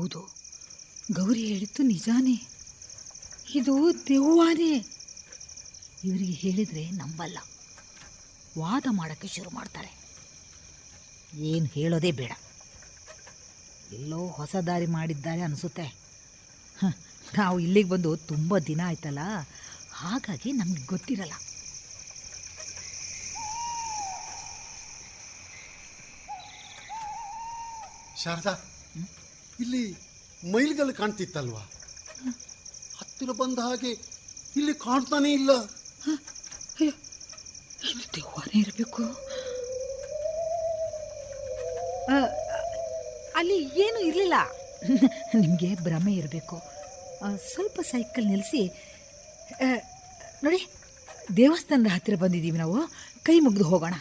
ಹೌದು ಗೌರಿ ಹೇಳಿದ್ದು ನಿಜಾನೇ ಇದು ದೆವ್ವಾನೇ ಇವರಿಗೆ ಹೇಳಿದರೆ ನಂಬಲ್ಲ ವಾದ ಮಾಡೋಕ್ಕೆ ಶುರು ಮಾಡ್ತಾರೆ ಏನು ಹೇಳೋದೇ ಬೇಡ ಎಲ್ಲೋ ಹೊಸ ದಾರಿ ಮಾಡಿದ್ದಾರೆ ಅನಿಸುತ್ತೆ ಹ, ನಾವು ಇಲ್ಲಿಗೆ ಬಂದು ತುಂಬ ದಿನ ಆಯ್ತಲ್ಲ ಹಾಗಾಗಿ ನಮ್ಗೆ ಗೊತ್ತಿರಲ್ಲ ಶಾರದಾ ಇಲ್ಲಿ ಮೈಲ್ಗಳು ಕಾಣ್ತಿತ್ತಲ್ವಾ ಹತ್ತಿರ ಬಂದ ಹಾಗೆ ಇಲ್ಲಿ ಕಾಣ್ತಾನೆ ಇಲ್ಲ ಅಯ್ಯೋ ಇದು ದೆವ್ವನೇ ಇರಬೇಕು ಅಲ್ಲಿ ಏನು ಇರಲಿಲ್ಲ ನಿಮಗೆ ಭ್ರಮೆ ಇರಬೇಕು ಸ್ವಲ್ಪ ಸೈಕಲ್ ನಿಲ್ಲಿಸಿ ಆ, ನೋಡಿ ದೇವಸ್ಥಾನದ ಹತ್ತಿರ ಬಂದಿದ್ದೀವಿ ನಾವು ಕೈ ಮುಗಿದು ಹೋಗೋಣ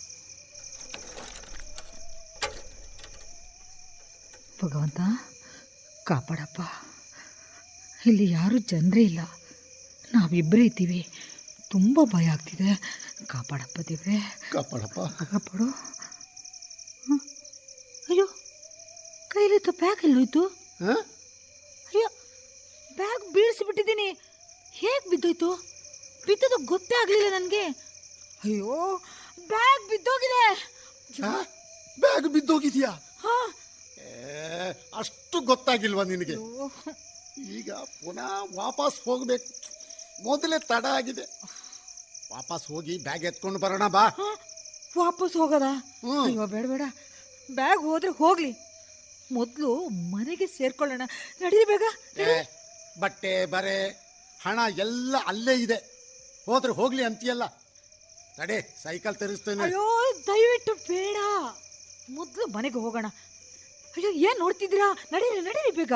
ಭಗವಂತ ಕಾಪಾಡಪ್ಪ ಇಲ್ಲಿ ಯಾರೂ ಜನರೇ ಇಲ್ಲ ನಾವಿಬ್ಬರೇ ಇದ್ದೀವಿ ತುಂಬ ಭಯ ಆಗ್ತಿದೆ ಕಾಪಾಡಪ್ಪ ದೇವ್ರೆ ಕಾಪಾಡಪ್ಪ ಕಾಪಾಡು ಹ? ಅಯ್ಯೋ ಕೈಲಿತ್ತು ಬ್ಯಾಗ್ ಎಲ್ಲೋಯ್ತು ಹ? ಅಯ್ಯೋ ಬ್ಯಾಗ್ ಬೀಳಿಸಿಬಿಟ್ಟಿದ್ದೀನಿ ಹೇಗೆ ಬಿದ್ದೋಯ್ತು ಬಿದ್ದದು ಗೊತ್ತೇ ಆಗಲಿಲ್ಲ ನನಗೆ ಅಯ್ಯೋ ಬ್ಯಾಗ್ ಬಿದ್ದೋಗಿದೆ ಹ? ಬ್ಯಾಗ್ ಬಿದ್ದೋಗಿದ್ಯಾ ಹಾ ಏ, ಅಷ್ಟು ಗೊತ್ತಾಗಿಲ್ವಾ ನಿನಗೆ ಅಯ್ಯೋ. ಈಗ ಪುನಃ ವಾಪಸ್ ಹೋಗ್ಬೇಕು ಮೊದಲೇ ತಡ ಆಗಿದೆ ವಾಪಸ್ ಹೋಗಿ ಬ್ಯಾಗ್ ಎತ್ಕೊಂಡು ಬರೋಣ ಬಾ ಹ? ವಾಪಸ್ ಹೋಗೋದಾ ಹ್ಮ್. ಅಯ್ಯೋ ಬೇಡ ಬೇಡ ಬ್ಯಾಗ್ ಹೋದ್ರೆ ಹೋಗ್ಲಿ ಮೊದಲು ಮನೆಗೆ ಸೇರ್ಕೊಳ್ಳೋಣ ನಡೀರಿ ಬೇಗ ಏ, ಬಟ್ಟೆ ಬರೆ ಹಣ ಎಲ್ಲ ಅಲ್ಲೇ ಇದೆ ಹೋದ್ರೆ ಹೋಗ್ಲಿ ಅಂತೀಯಲ್ಲ ತಡೆ ಸೈಕಲ್ ತರಿಸ್ತೇನೆ ಅಯ್ಯೋ ದಯವಿಟ್ಟು ಬೇಡ ಮೊದಲು ಮನೆಗೆ ಹೋಗೋಣ ಅಯ್ಯೋ ಏನ್ ನೋಡ್ತಿದ್ದೀರಾ ನಡೀರಿ ನಡೀರಿ ಬೇಗ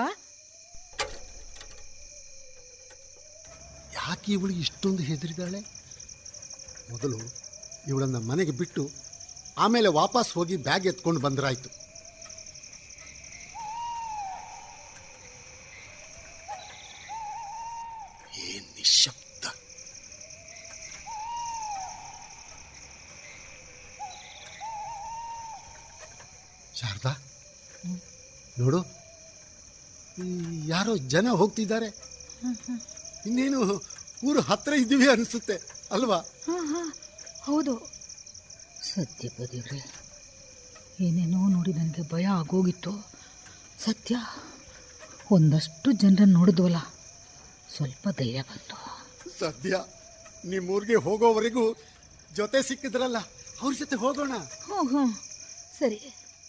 ಯಾಕೆ ಇವಳು ಇಷ್ಟೊಂದು ಹೆದರಿದಾಳೆ ಮೊದಲು ಇವಳನ್ನ ಮನೆಗೆ ಬಿಟ್ಟು ಆಮೇಲೆ ವಾಪಸ್ ಹೋಗಿ ಬ್ಯಾಗ್ ಎತ್ಕೊಂಡು ಬಂದ್ರಾಯ್ತು ಏನ್ ನಿಶಬ್ದ ಶಾರದಾ ನೋಡು ಈ ಯಾರೋ ಜನ ಹೋಗ್ತಿದ್ದಾರೆ ಇನ್ನೇನು ಊರು ಹತ್ರ ಇದ್ದೀವಿ ಅನಿಸುತ್ತೆ ಅಲ್ವಾ ಹಾ ಹಾ ಹೌದು ಸತ್ಯ ದೇವ್ರೆ ಏನೇನೋ ನೋಡಿ ನನಗೆ ಭಯ ಆಗೋಗಿತ್ತು ಸತ್ಯ ಒಂದಷ್ಟು ಜನರನ್ನು ನೋಡಿದ್ವಲ್ಲ ಸ್ವಲ್ಪ ಧೈರ್ಯ ಬಂತು ಸದ್ಯ ನಿಮ್ಮೂರಿಗೆ ಹೋಗೋವರೆಗೂ ಜೊತೆ ಸಿಕ್ಕಿದ್ರಲ್ಲ ಅವ್ರ ಜೊತೆ ಹೋಗೋಣ ಹ್ಞೂ ಹ್ಞೂ ಸರಿ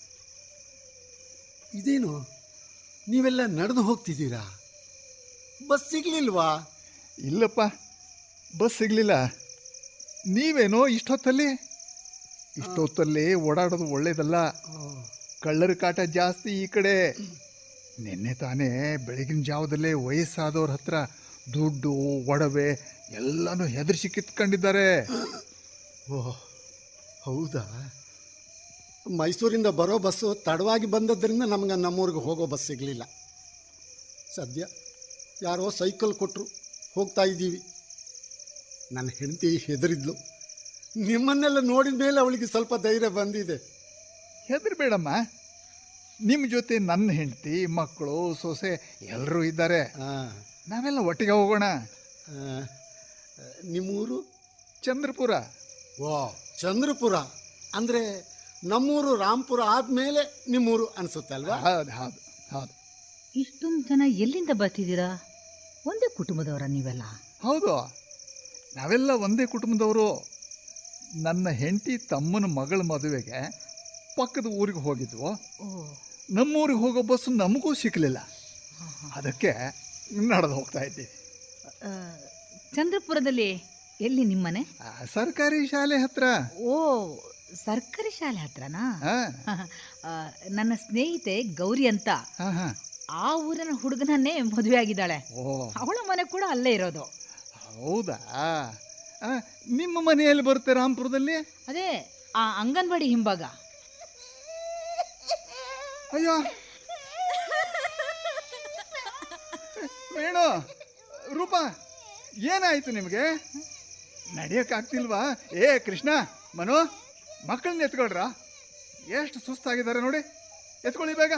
ಇದೇನು ನೀವೆಲ್ಲ ನಡೆದು ಹೋಗ್ತಿದ್ದೀರಾ ಬಸ್ ಸಿಗ್ಲಿಲ್ವಾ ಇಲ್ಲಪ್ಪ ಬಸ್ ಸಿಗ್ಲಿಲ್ಲ ನೀವೇನೋ ಇಷ್ಟೊತ್ತಲ್ಲಿ ಇಷ್ಟೊತ್ತಲ್ಲಿ ಓಡಾಡೋದು ಒಳ್ಳೇದಲ್ಲ ಕಳ್ಳರ ಕಾಟ ಜಾಸ್ತಿ ಈ ಕಡೆ ನಿನ್ನೆ ತಾನೇ ಬೆಳಗಿನ ಜಾವದಲ್ಲೇ ವಯಸ್ಸಾದವ್ರ ಹತ್ರ ದುಡ್ಡು ಒಡವೆ ಎಲ್ಲನೂ ಹೆದರ್ಸಿ ಕಿತ್ಕೊಂಡಿದ್ದಾರೆ ಓ ಹೌದಾ ಮೈಸೂರಿಂದ ಬರೋ ಬಸ್ಸು ತಡವಾಗಿ ಬಂದದ್ರಿಂದ ನಮ್ಗೆ ನಮ್ಮೂರಿಗೆ ಹೋಗೋ ಬಸ್ ಸಿಗಲಿಲ್ಲ ಸದ್ಯ ಯಾರೋ ಸೈಕಲ್ ಕೊಟ್ಟರು ಹೋಗ್ತಾ ಇದ್ದೀವಿ ನನ್ನ ಹೆಂಡತಿ ಹೆದರಿದ್ಲು ನಿಮ್ಮನ್ನೆಲ್ಲ ನೋಡಿದ ಮೇಲೆ ಅವಳಿಗೆ ಸ್ವಲ್ಪ ಧೈರ್ಯ ಬಂದಿದೆ ಹೆದರ್ಬೇಡಮ್ಮ ನಿಮ್ಮ ಜೊತೆ ನನ್ನ ಹೆಂಡತಿ ಮಕ್ಕಳು ಸೊಸೆ ಎಲ್ಲರೂ ಇದ್ದಾರೆ ಹಾಂ ನಾವೆಲ್ಲ ಒಟ್ಟಿಗೆ ಹೋಗೋಣ ನಿಮ್ಮೂರು ಚಂದ್ರಪುರ ಓ ಚಂದ್ರಪುರ ಅಂದರೆ ನಮ್ಮೂರು ರಾಂಪುರ ಆದಮೇಲೆ ನಿಮ್ಮೂರು ಅನಿಸುತ್ತೆ ಅಲ್ವಾ ಹೌದು ಹೌದು ಹೌದು ಇಷ್ಟೊಂದು ಜನ ಎಲ್ಲಿಂದ ಬರ್ತಿದ್ದೀರಾ ಒಂದೇ ಕುಟುಂಬದವರ ನೀವೆಲ್ಲ ಹೌದು ನಾವೆಲ್ಲ ಒಂದೇ ಕುಟುಂಬದವರು ನನ್ನ ಹೆಂಡತಿ ತಮ್ಮನ ಮಗಳ ಮದುವೆಗೆ ಪಕ್ಕದ ಊರಿಗೆ ಹೋಗಿದ್ವು ಓ ನಮ್ಮೂರಿಗೆ ಹೋಗೋ ಬಸ್ ನಮಗೂ ಸಿಕ್ಕಲಿಲ್ಲ ಅದಕ್ಕೆ ನಡೆದು ಹೋಗ್ತಾ ಇದ್ದೀವಿ ಆ, ಚಂದ್ರಪುರದಲ್ಲಿ ಎಲ್ಲಿ ನಿಮ್ಮನೆ ಆ, ಸರ್ಕಾರಿ ಶಾಲೆ ಹತ್ರ ಓ ಸರ್ಕಾರಿ ಶಾಲೆ ಹತ್ರನಾ ಹಾ ಆ, ನನ್ನ ಸ್ನೇಹಿತೆ ಗೌರಿ ಅಂತ ಹಾ ಹಾ ಆ ಊರಿನ ಹುಡುಗನನ್ನೇ ಮದುವೆ ಆಗಿದ್ದಾಳೆ ಓ ಅವಳ ಮನೆ ಕೂಡ ಅಲ್ಲೇ ಇರೋದು ಹೌದಾ ಆ, ನಿಮ್ಮ ಮನೆಯಲ್ಲಿ ಬರುತ್ತೆ ರಾಂಪುರದಲ್ಲಿ ಅದೇ ಆ ಅಂಗನವಾಡಿ ಹಿಂಭಾಗ ಅಯ್ಯೋ ವೇಣು ರೂಪಾ ಏನಾಯ್ತು ನಿಮಗೆ ನಡೆಯೋಕ್ಕಾಗ್ತಿಲ್ವಾ ಏ ಕೃಷ್ಣ ಮನು ಮಕ್ಕಳನ್ನ ಎತ್ಕೊಳ್ರ ಎಷ್ಟು ಸುಸ್ತಾಗಿದ್ದಾರೆ ನೋಡಿ ಎತ್ಕೊಳ್ಳಿ ಬೇಗ